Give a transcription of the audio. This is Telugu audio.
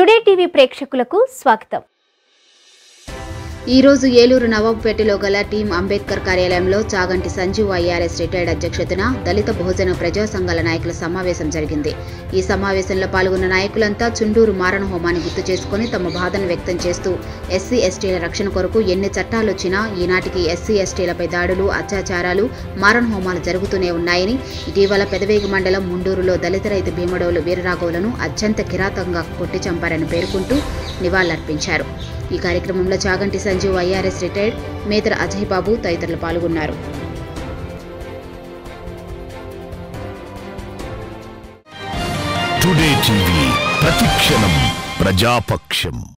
టుడే టీవీ ప్రేక్షకులకు స్వాగతం ఈ రోజు ఏలూరు నవాబుపేటలో గల టీం అంబేద్కర్ కార్యాలయంలో చాగంటి సంజీవ్ ఐఆర్ఎస్ రిటైర్డ్ అధ్యక్షతన దళిత బహుజన ప్రజా సంఘాల నాయకుల సమావేశం జరిగింది ఈ సమావేశంలో పాల్గొన్న నాయకులంతా చుండూరు మారణ హోమాన్ని గుర్తు చేసుకుని తమ బాధను వ్యక్తం చేస్తూ ఎస్సీ ఎస్టీల రక్షణ కొరకు ఎన్ని చట్టాలొచ్చినా ఈనాటికి ఎస్సీ ఎస్టీలపై దాడులు అత్యాచారాలు మారణ హోమాలు జరుగుతూనే ఉన్నాయని ఇటీవల పెదవేగి మండలం ముండూరులో దళిత రైతు భీమడోలు వీరరాఘవులను అత్యంత కిరాతంగా కొట్టి చంపారని పేర్కొంటూ నివాళులర్పించారు ఈ కార్యక్రమంలో చాగంటి సంజీవ్ ఐఆర్ఎస్ రిటైర్డ్ మేతర అజయ్ బాబు తదితరులు పాల్గొన్నారు టుడే టీవీ ప్రతిక్షణం ప్రజాపక్షం